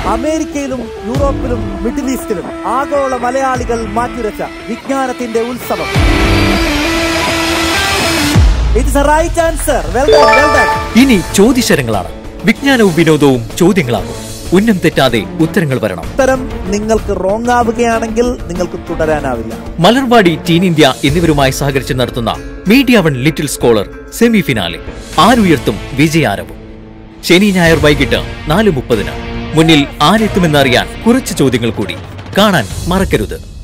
അമേരിക്കയിലും യൂറോപ്പിലും മിഡിൽ ഈസ്റ്റിലും ആഗോള മലയാളികൾ മാറ്റുരച്ച വിജ്ഞാനത്തിന്റെ ഉത്സവം it's right answer well done well done ഇനി ചോദ്യശരങ്ങളാണ് വിജ്ഞാനവും വിനോദവും ചോദ്യങ്ങളാകും ഉന്നം തെറ്റാതെ ഉത്തരങ്ങൾ വരണം ഉത്തരം നിങ്ങൾക്ക് റോങ് ആവുകയാണെങ്കിൽ നിങ്ങൾക്ക് തുടരാനാവില്ല മലർവാടി ടീൻ ഇന്ത്യ എന്നിവരുമായി സഹകരിച്ച് നടത്തുന്ന media one little scholar semi finale ആരുയർത്തും വിജയാരവും ശനി ഞായർ വൈകിട്ട് നാല് മുപ്പതിന് മുന്നിൽ ആരെത്തുമെന്നറിയാൻ കുറച്ച് ചോദ്യങ്ങൾ കൂടി കാണാൻ മറക്കരുത്